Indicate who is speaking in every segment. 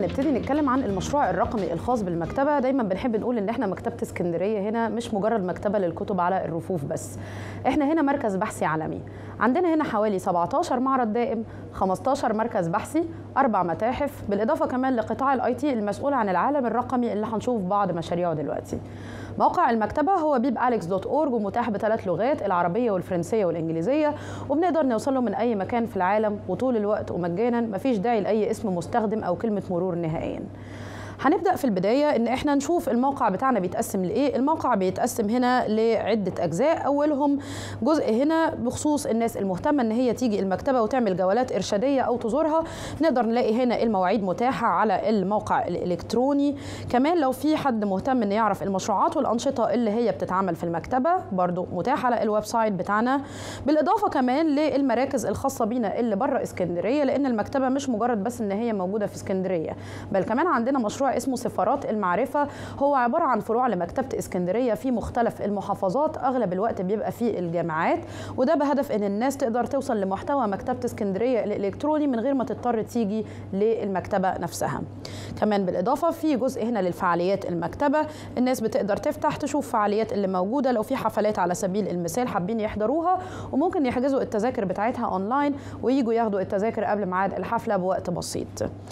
Speaker 1: نبتدي نتكلم عن المشروع الرقمي الخاص بالمكتبة دايما بنحب نقول ان احنا مكتبة اسكندرية هنا مش مجرد مكتبة للكتب على الرفوف بس احنا هنا مركز بحثي عالمي عندنا هنا حوالي 17 معرض دائم 15 مركز بحثي اربع متاحف بالاضافة كمان لقطاع الاي تي المسؤول عن العالم الرقمي اللي هنشوف بعض مشاريعه دلوقتي موقع المكتبة هو بيب أليكس دوت أورج ومتاح بثلاث لغات العربية والفرنسية والإنجليزية وبنقدر نوصل له من أي مكان في العالم وطول الوقت ومجانا مفيش داعي لأي اسم مستخدم أو كلمة مرور نهائيا هنبدا في البدايه ان احنا نشوف الموقع بتاعنا بيتقسم لايه الموقع بيتقسم هنا لعده اجزاء اولهم جزء هنا بخصوص الناس المهتمه ان هي تيجي المكتبه وتعمل جولات ارشاديه او تزورها نقدر نلاقي هنا المواعيد متاحه على الموقع الالكتروني كمان لو في حد مهتم ان يعرف المشروعات والانشطه اللي هي بتتعمل في المكتبه برضو متاحه على الويب سايت بتاعنا بالاضافه كمان للمراكز الخاصه بينا اللي بره اسكندريه لان المكتبه مش مجرد بس ان هي موجوده في اسكندريه بل كمان عندنا مشروع اسمه سفارات المعرفة هو عبارة عن فروع لمكتبة اسكندرية في مختلف المحافظات أغلب الوقت بيبقى في الجامعات وده بهدف إن الناس تقدر توصل لمحتوى مكتبة اسكندرية الإلكتروني من غير ما تضطر تيجي للمكتبة نفسها كمان بالإضافة في جزء هنا للفعاليات المكتبة الناس بتقدر تفتح تشوف فعاليات اللي موجودة لو في حفلات على سبيل المثال حابين يحضروها وممكن يحجزوا التذاكر بتاعتها أونلاين ويجوا ياخدوا التذاكر قبل ميعاد الحفلة بوقت بسيط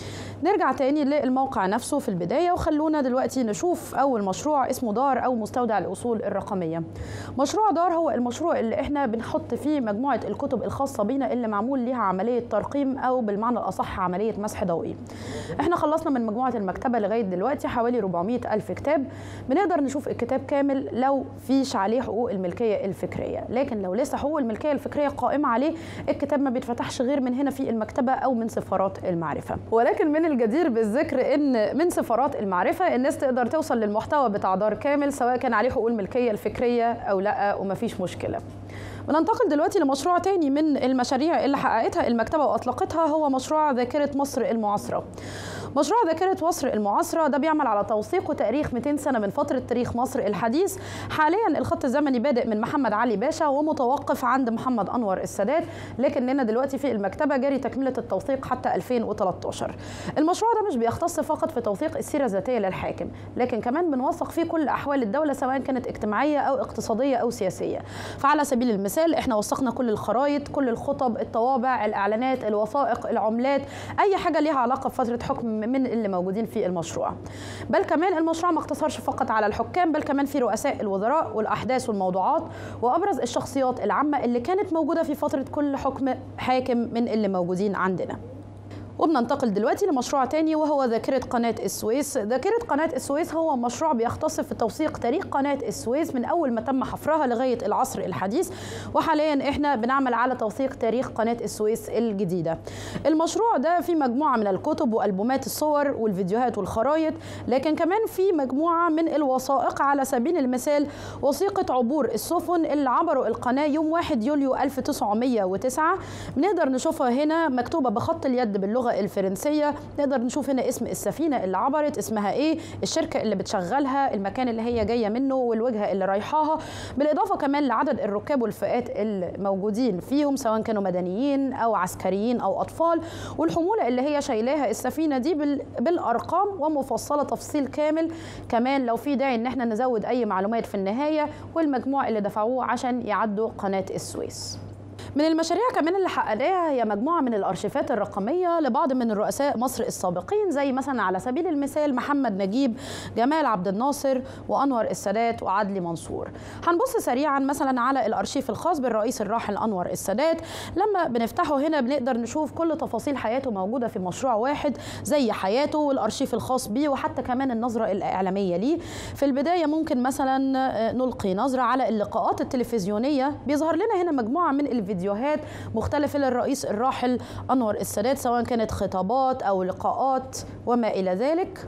Speaker 1: نرجع تاني للموقع نفسه في البداية وخلونا دلوقتي نشوف أول مشروع اسمه دار أو مستودع الأصول الرقمية مشروع دار هو المشروع اللي احنا بنحط فيه مجموعة الكتب الخاصة بينا اللي معمول ليها عملية ترقيم أو بالمعنى الأصح عملية مسح ضوئي احنا خلصنا من مجموعة المكتبة لغاية دلوقتي حوالي 400 ألف كتاب بنقدر نشوف الكتاب كامل لو فيش عليه حقوق الملكية الفكرية لكن لو لسه حقوق الملكية الفكرية قائمة عليه الكتاب ما بيتفتحش غير من هنا في المكتبة أو من سفارات المعرفة ولكن من الجدير بالذكر ان من سفارات المعرفه الناس تقدر توصل للمحتوى بتاع دار كامل سواء كان عليه حقوق الملكيه الفكريه او لا ومفيش مشكله بننتقل دلوقتي لمشروع تاني من المشاريع اللي حققتها المكتبه واطلقتها هو مشروع ذاكره مصر المعاصره مشروع ذاكرة مصر المعاصرة ده بيعمل على توثيق وتاريخ 200 سنة من فترة تاريخ مصر الحديث حاليا الخط الزمني بادئ من محمد علي باشا ومتوقف عند محمد أنور السادات لكننا دلوقتي في المكتبة جاري تكملة التوثيق حتى 2013 المشروع ده مش بيختص فقط في توثيق السيرة الذاتية للحاكم لكن كمان بنوثق فيه كل أحوال الدولة سواء كانت اجتماعية أو اقتصادية أو سياسية فعلى سبيل المثال احنا وثقنا كل الخرائط كل الخطب الطوابع الإعلانات الوثائق العملات أي حاجة ليها علاقة بفترة حكم من اللي موجودين في المشروع بل كمان المشروع ما اقتصرش فقط على الحكام بل كمان في رؤساء الوزراء والاحداث والموضوعات وابرز الشخصيات العامه اللي كانت موجوده في فتره كل حكم حاكم من اللي موجودين عندنا وبننتقل دلوقتي لمشروع تاني وهو ذاكرة قناة السويس ذاكرة قناة السويس هو مشروع بيختص في توثيق تاريخ قناة السويس من أول ما تم حفرها لغاية العصر الحديث وحاليا احنا بنعمل على توثيق تاريخ قناة السويس الجديدة المشروع ده فيه مجموعة من الكتب وألبومات الصور والفيديوهات والخرايط لكن كمان في مجموعة من الوثائق على سبيل المثال وثيقة عبور السفن اللي عبروا القناة يوم 1 يوليو 1909 بنقدر نشوفها هنا مكتوبة بخط اليد باللغة الفرنسيه نقدر نشوف هنا اسم السفينه اللي عبرت اسمها ايه الشركه اللي بتشغلها المكان اللي هي جايه منه والوجهه اللي رايحاها بالاضافه كمان لعدد الركاب والفئات الموجودين فيهم سواء كانوا مدنيين او عسكريين او اطفال والحموله اللي هي شايلاها السفينه دي بالارقام ومفصله تفصيل كامل كمان لو في داعي ان احنا نزود اي معلومات في النهايه والمجموع اللي دفعوه عشان يعدوا قناه السويس من المشاريع كمان اللي حققناها هي مجموعه من الارشيفات الرقميه لبعض من الرؤساء مصر السابقين زي مثلا على سبيل المثال محمد نجيب جمال عبد الناصر وانور السادات وعدلي منصور هنبص سريعا مثلا على الارشيف الخاص بالرئيس الراحل انور السادات لما بنفتحه هنا بنقدر نشوف كل تفاصيل حياته موجوده في مشروع واحد زي حياته والارشيف الخاص بيه وحتى كمان النظره الاعلاميه ليه في البدايه ممكن مثلا نلقي نظره على اللقاءات التلفزيونيه بيظهر لنا هنا مجموعه من الفيديوهات مختلفة للرئيس الراحل أنور السادات سواء كانت خطابات أو لقاءات وما إلى ذلك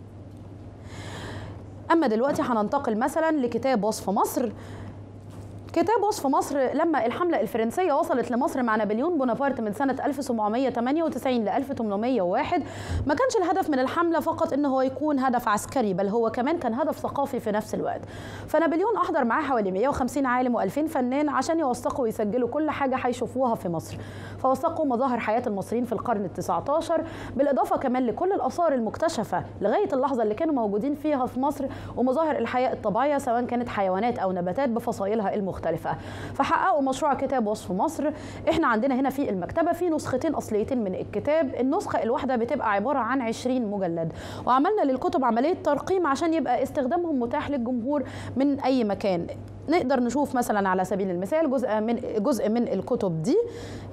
Speaker 1: أما دلوقتي هننتقل مثلا لكتاب وصف مصر كتاب وصف مصر لما الحملة الفرنسية وصلت لمصر مع نابليون بونابرت من سنة 1798 ل 1801 ما كانش الهدف من الحملة فقط إن هو يكون هدف عسكري بل هو كمان كان هدف ثقافي في نفس الوقت فنابليون أحضر معاه حوالي 150 عالم و2000 فنان عشان يوثقوا ويسجلوا كل حاجة هيشوفوها في مصر فوثقوا مظاهر حياة المصريين في القرن ال19 بالإضافة كمان لكل الآثار المكتشفة لغاية اللحظة اللي كانوا موجودين فيها في مصر ومظاهر الحياة الطبيعية سواء كانت حيوانات أو نباتات بفصائلها المختلفة مختلفة فحققوا مشروع كتاب وصف مصر احنا عندنا هنا في المكتبة في نسختين أصليتين من الكتاب النسخة الواحدة بتبقى عبارة عن 20 مجلد وعملنا للكتب عملية ترقيم عشان يبقى استخدامهم متاح للجمهور من أي مكان نقدر نشوف مثلا على سبيل المثال جزء من جزء من الكتب دي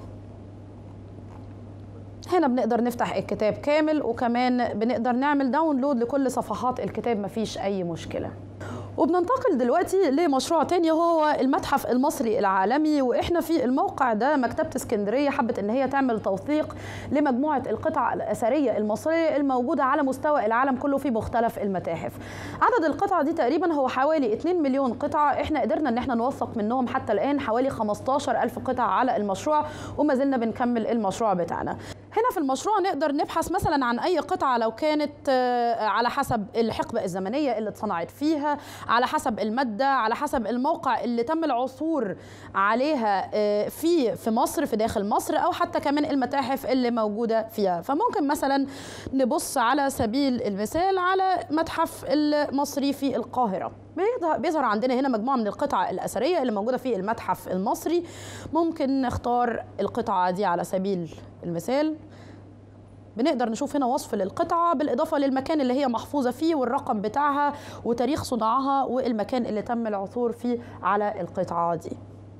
Speaker 1: هنا بنقدر نفتح الكتاب كامل وكمان بنقدر نعمل داونلود لكل صفحات الكتاب مفيش أي مشكلة وبننتقل دلوقتي لمشروع تاني هو المتحف المصري العالمي واحنا في الموقع ده مكتبه اسكندريه حبت ان هي تعمل توثيق لمجموعه القطع الاثريه المصريه الموجوده على مستوى العالم كله في مختلف المتاحف. عدد القطع دي تقريبا هو حوالي 2 مليون قطعه احنا قدرنا ان احنا نوثق منهم حتى الان حوالي 15 ألف قطعه على المشروع وما زلنا بنكمل المشروع بتاعنا. هنا في المشروع نقدر نبحث مثلا عن اي قطعه لو كانت على حسب الحقبه الزمنيه اللي اتصنعت فيها على حسب الماده على حسب الموقع اللي تم العثور عليها في في مصر في داخل مصر او حتى كمان المتاحف اللي موجوده فيها فممكن مثلا نبص على سبيل المثال على متحف المصري في القاهره بيظهر عندنا هنا مجموعه من القطع الاثريه اللي موجوده في المتحف المصري ممكن نختار القطعه دي على سبيل المثال بنقدر نشوف هنا وصف للقطعة بالإضافة للمكان اللي هي محفوظة فيه والرقم بتاعها وتاريخ صنعها والمكان اللي تم العثور فيه على القطعة دي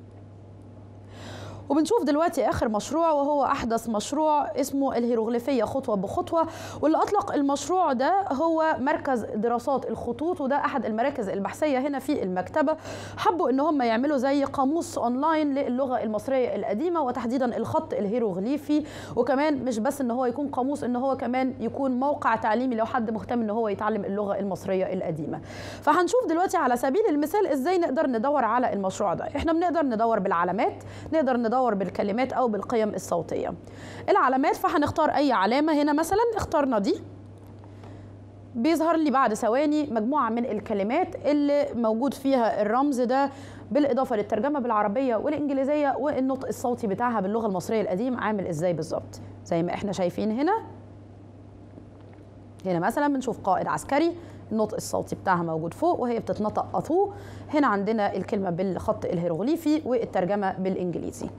Speaker 1: وبنشوف دلوقتي اخر مشروع وهو احدث مشروع اسمه الهيروغليفيه خطوه بخطوه واللي اطلق المشروع ده هو مركز دراسات الخطوط وده احد المراكز البحثيه هنا في المكتبه حبوا ان هم يعملوا زي قاموس اونلاين للغه المصريه القديمه وتحديدا الخط الهيروغليفي وكمان مش بس ان هو يكون قاموس ان هو كمان يكون موقع تعليمي لو حد مهتم ان هو يتعلم اللغه المصريه القديمه فهنشوف دلوقتي على سبيل المثال ازاي نقدر ندور على المشروع ده احنا بنقدر ندور بالعلامات نقدر ندور ندور بالكلمات او بالقيم الصوتيه العلامات فهنختار اي علامه هنا مثلا اخترنا دي بيظهر لي بعد ثواني مجموعه من الكلمات اللي موجود فيها الرمز ده بالاضافه للترجمه بالعربيه والانجليزيه والنطق الصوتي بتاعها باللغه المصريه القديم عامل ازاي بالظبط زي ما احنا شايفين هنا هنا مثلا بنشوف قائد عسكري النطق الصوتي بتاعها موجود فوق وهي بتتنطق اطو هنا عندنا الكلمه بالخط الهيروغليفي والترجمه بالانجليزي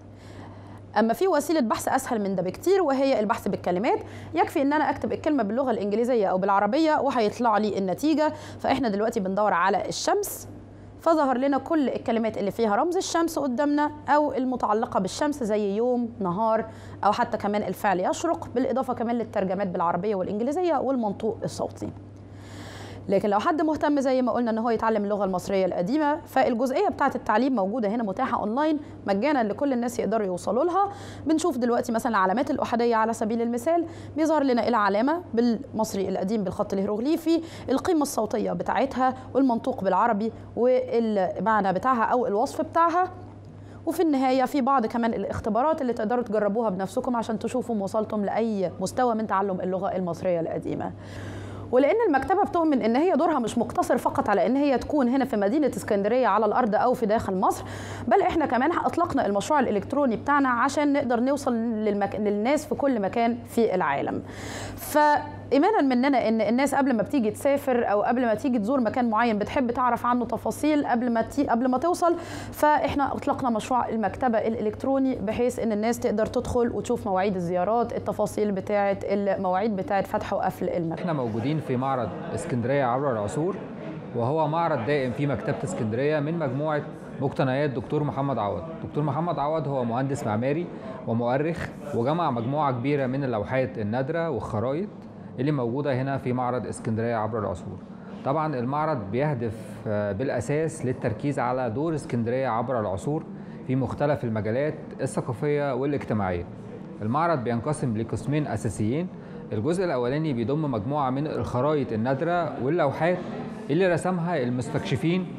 Speaker 1: اما في وسيله بحث اسهل من ده بكتير وهي البحث بالكلمات يكفي ان انا اكتب الكلمه باللغه الانجليزيه او بالعربيه وهيطلع لي النتيجه فاحنا دلوقتي بندور على الشمس فظهر لنا كل الكلمات اللي فيها رمز الشمس قدامنا او المتعلقه بالشمس زي يوم نهار او حتى كمان الفعل يشرق بالاضافه كمان للترجمات بالعربيه والانجليزيه والمنطوق الصوتي لكن لو حد مهتم زي ما قلنا ان هو يتعلم اللغه المصريه القديمه فالجزئيه بتاعه التعليم موجوده هنا متاحه اونلاين مجانا لكل الناس يقدروا يوصلوا لها بنشوف دلوقتي مثلا العلامات الاحاديه على سبيل المثال بيظهر لنا العلامه بالمصري القديم بالخط الهيروغليفي القيمه الصوتيه بتاعتها والمنطوق بالعربي والمعنى بتاعها او الوصف بتاعها وفي النهاية في بعض كمان الاختبارات اللي تقدروا تجربوها بنفسكم عشان تشوفوا وصلتم لأي مستوى من تعلم اللغة المصرية القديمة ولان المكتبه بتؤمن ان هي دورها مش مقتصر فقط على ان هي تكون هنا في مدينه اسكندريه على الارض او في داخل مصر بل احنا كمان اطلقنا المشروع الالكتروني بتاعنا عشان نقدر نوصل للمك... للناس في كل مكان في العالم ف ايمانا مننا ان الناس قبل ما بتيجي تسافر او قبل ما تيجي تزور مكان معين بتحب تعرف عنه تفاصيل قبل ما تي... قبل ما توصل فاحنا اطلقنا مشروع المكتبه الالكتروني بحيث ان الناس تقدر تدخل وتشوف مواعيد الزيارات التفاصيل بتاعه المواعيد بتاعه فتح وقفل المكتبه
Speaker 2: احنا موجودين في معرض اسكندريه عبر العصور وهو معرض دائم في مكتبه اسكندريه من مجموعه مقتنيات دكتور محمد عوض دكتور محمد عوض هو مهندس معماري ومؤرخ وجمع مجموعه كبيره من اللوحات النادره والخرائط اللي موجودة هنا في معرض اسكندرية عبر العصور طبعا المعرض بيهدف بالأساس للتركيز على دور اسكندرية عبر العصور في مختلف المجالات الثقافية والاجتماعية المعرض بينقسم لقسمين أساسيين الجزء الأولاني بيضم مجموعة من الخرائط النادرة واللوحات اللي رسمها المستكشفين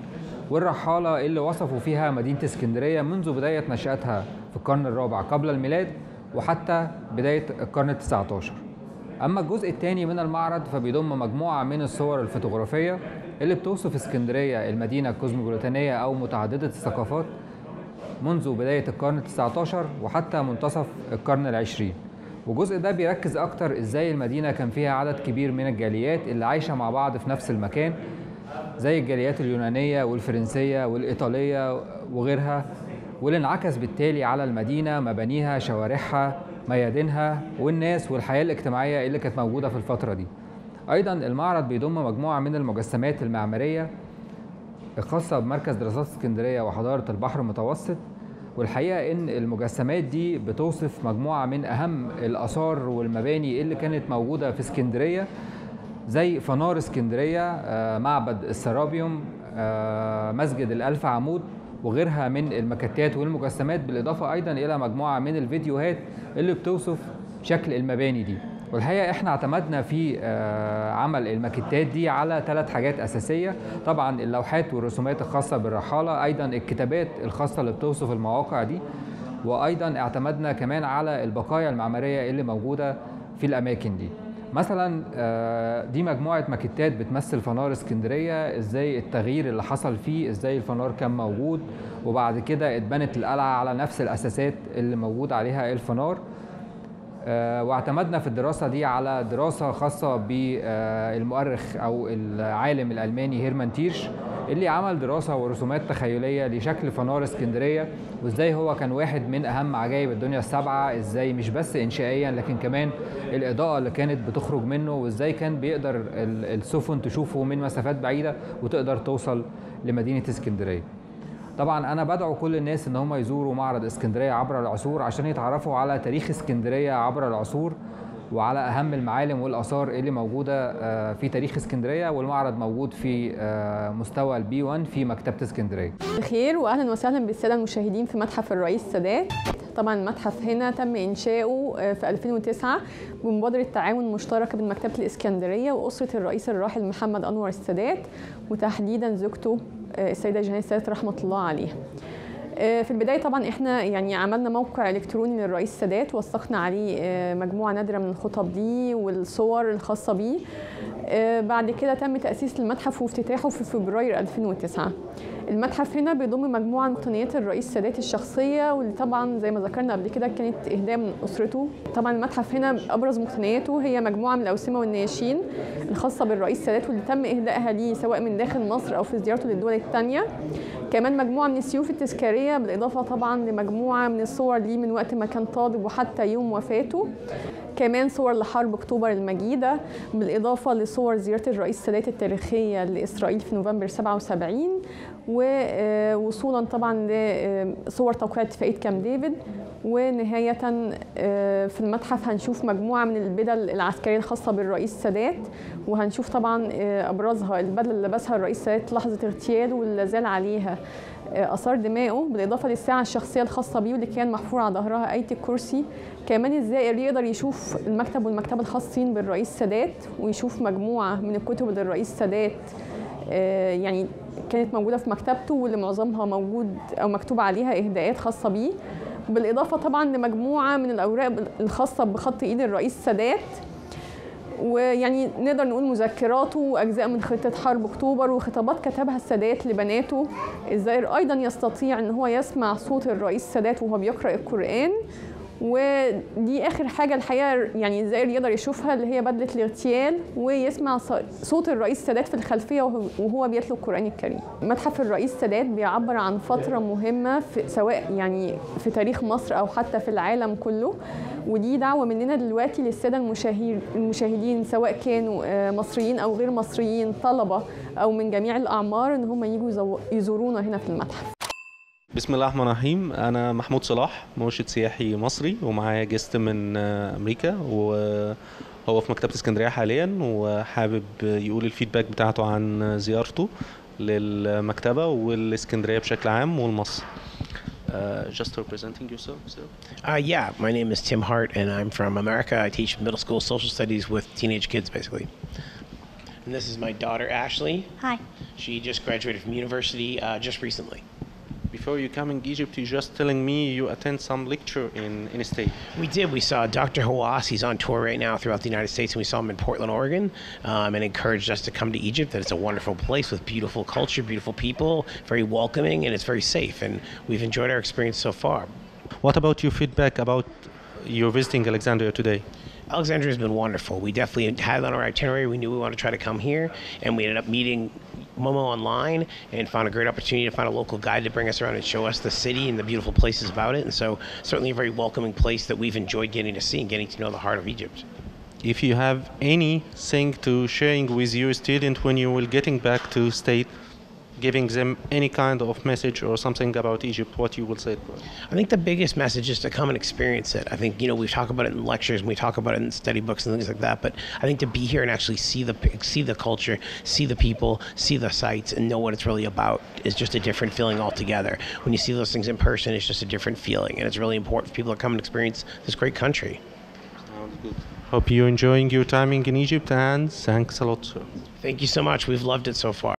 Speaker 2: والرحالة اللي وصفوا فيها مدينة اسكندرية منذ بداية نشأتها في القرن الرابع قبل الميلاد وحتى بداية القرن التسعة عشر أما الجزء الثاني من المعرض فبيضم مجموعة من الصور الفوتوغرافية اللي بتوصف اسكندرية المدينة الكوزموبوليتانية أو متعددة الثقافات منذ بداية القرن التسعة عشر وحتى منتصف القرن العشرين والجزء ده بيركز أكتر إزاي المدينة كان فيها عدد كبير من الجاليات اللي عايشة مع بعض في نفس المكان زي الجاليات اليونانية والفرنسية والإيطالية وغيرها واللي انعكس بالتالي على المدينة مبانيها شوارعها ميادينها والناس والحياة الاجتماعية اللي كانت موجودة في الفترة دي أيضا المعرض بيضم مجموعة من المجسمات المعمارية الخاصة بمركز دراسات اسكندرية وحضارة البحر المتوسط والحقيقة إن المجسمات دي بتوصف مجموعة من أهم الآثار والمباني اللي كانت موجودة في اسكندرية زي فنار اسكندرية آه، معبد السرابيوم آه، مسجد الألف عمود وغيرها من المكتات والمجسمات بالإضافة أيضا إلى مجموعة من الفيديوهات اللي بتوصف شكل المباني دي والحقيقة احنا اعتمدنا في آه، عمل الماكيتات دي على ثلاث حاجات أساسية طبعا اللوحات والرسومات الخاصة بالرحالة أيضا الكتابات الخاصة اللي بتوصف المواقع دي وأيضا اعتمدنا كمان على البقايا المعمارية اللي موجودة في الأماكن دي مثلا آه، دي مجموعة ماكيتات بتمثل فنار اسكندرية ازاي التغيير اللي حصل فيه ازاي الفنار كان موجود وبعد كده اتبنت القلعة على نفس الأساسات اللي موجود عليها الفنار آه، واعتمدنا في الدراسة دي على دراسة خاصة بالمؤرخ أو العالم الألماني هيرمان تيرش اللي عمل دراسة ورسومات تخيلية لشكل فنار اسكندرية وازاي هو كان واحد من أهم عجائب الدنيا السبعة ازاي مش بس إنشائيا لكن كمان الإضاءة اللي كانت بتخرج منه وازاي كان بيقدر ال- السفن تشوفه من مسافات بعيدة وتقدر توصل لمدينة اسكندرية طبعا انا بدعو كل الناس ان هم يزوروا معرض اسكندريه عبر العصور عشان يتعرفوا على تاريخ اسكندريه عبر العصور وعلى اهم المعالم والاثار اللي موجوده آه، في تاريخ اسكندريه والمعرض موجود في آه، مستوى البي 1 في مكتبه اسكندريه
Speaker 3: بخير واهلا وسهلا بالساده المشاهدين في متحف الرئيس السادات طبعا المتحف هنا تم انشاؤه آه، في 2009 بمبادره تعاون مشتركه بين مكتبه الاسكندريه واسره الرئيس الراحل محمد انور السادات وتحديدا زوجته آه، السيده جهان السادات رحمه الله عليها آه، في البدايه طبعا احنا يعني عملنا موقع الكتروني للرئيس السادات وثقنا عليه آه، مجموعه نادره من الخطب دي والصور الخاصه بيه آه، بعد كده تم تاسيس المتحف وافتتاحه في فبراير 2009 المتحف هنا بيضم مجموعه من مقتنيات الرئيس السادات الشخصيه واللي طبعا زي ما ذكرنا قبل كده كانت اهداء من اسرته طبعا المتحف هنا ابرز مقتنياته هي مجموعه من الاوسمه والنياشين الخاصه بالرئيس السادات واللي تم اهدائها ليه سواء من داخل مصر او في زيارته للدول الثانيه كمان مجموعه من السيوف التذكاريه بالاضافه طبعا لمجموعه من الصور ليه من وقت ما كان طالب وحتى يوم وفاته كمان صور لحرب اكتوبر المجيده بالاضافه لصور زياره الرئيس السادات التاريخيه لاسرائيل في نوفمبر 77 ووصولا طبعا لصور توقيع اتفاقيه كامب ديفيد ونهاية آه، في المتحف هنشوف مجموعة من البدل العسكرية الخاصة بالرئيس السادات وهنشوف طبعا آه، أبرزها البدلة اللي لبسها الرئيس السادات لحظة اغتياله واللي لازال عليها آه، آثار دمائه بالإضافة للساعة الشخصية الخاصة بيه واللي كان محفور على ظهرها آية الكرسي كمان الزائر يقدر يشوف المكتب والمكتبة الخاصين بالرئيس السادات ويشوف مجموعة من الكتب اللي الرئيس السادات آه، يعني كانت موجودة في مكتبته واللي معظمها موجود أو مكتوب عليها إهداءات خاصة بيه بالإضافة طبعا لمجموعة من الأوراق الخاصة بخط إيد الرئيس السادات ويعني نقدر نقول مذكراته واجزاء من خطه حرب اكتوبر وخطابات كتبها السادات لبناته الزائر ايضا يستطيع ان هو يسمع صوت الرئيس السادات وهو بيقرا القران ودي اخر حاجه الحقيقه يعني الزائر يقدر يشوفها اللي هي بدله الاغتيال ويسمع ص- صوت الرئيس السادات في الخلفيه وهو- وهو بيتلو القران الكريم متحف الرئيس السادات بيعبر عن فتره مهمه في سواء يعني في تاريخ مصر او حتى في العالم كله ودي دعوه مننا دلوقتي للساده المشاهير المشاهدين سواء كانوا آه، مصريين او غير مصريين طلبه او من جميع الاعمار ان هم يجوا يزو- يزورونا هنا في المتحف
Speaker 4: بسم الله الرحمن الرحيم انا محمود صلاح مرشد سياحي مصري ومعايا جست من آه، امريكا وهو في مكتبه اسكندريه حاليا وحابب يقول الفيدباك بتاعته عن زيارته للمكتبه والاسكندريه بشكل عام والمصر Uh, just representing yourself, sir.
Speaker 5: Uh, yeah, my name is Tim Hart, and I'm from America. I teach middle school social studies with teenage kids, basically. And this is my daughter, Ashley.
Speaker 6: Hi.
Speaker 5: She just graduated from university uh, just recently.
Speaker 4: Before you coming Egypt, you just telling me you attend some lecture in in state.
Speaker 5: We did. We saw Dr. Hawass. He's on tour right now throughout the United States, and we saw him in Portland, Oregon, um, and encouraged us to come to Egypt. That it's a wonderful place with beautiful culture, beautiful people, very welcoming, and it's very safe. And we've enjoyed our experience so far.
Speaker 4: What about your feedback about your visiting Alexandria today?
Speaker 5: Alexandria has been wonderful. We definitely had it on our itinerary. We knew we wanted to try to come here, and we ended up meeting Momo online and found a great opportunity to find a local guide to bring us around and show us the city and the beautiful places about it. And so, certainly a very welcoming place that we've enjoyed getting to see and getting to know the heart of Egypt.
Speaker 4: If you have anything to sharing with your student when you will getting back to state, giving them any kind of message or something about Egypt, what you will say?
Speaker 5: I think the biggest message is to come and experience it. I think you know we talk about it in lectures, and we talk about it in study books and things like that. But I think to be here and actually see the see the culture, see the people, see the sights, and know what it's really about is just a different feeling altogether. When you see those things in person, it's just a different feeling, and it's really important for people to come and experience this great country.
Speaker 4: Sounds good. Hope you're enjoying your timing in Egypt and thanks a lot, sir.
Speaker 5: Thank you so much. We've loved it so far.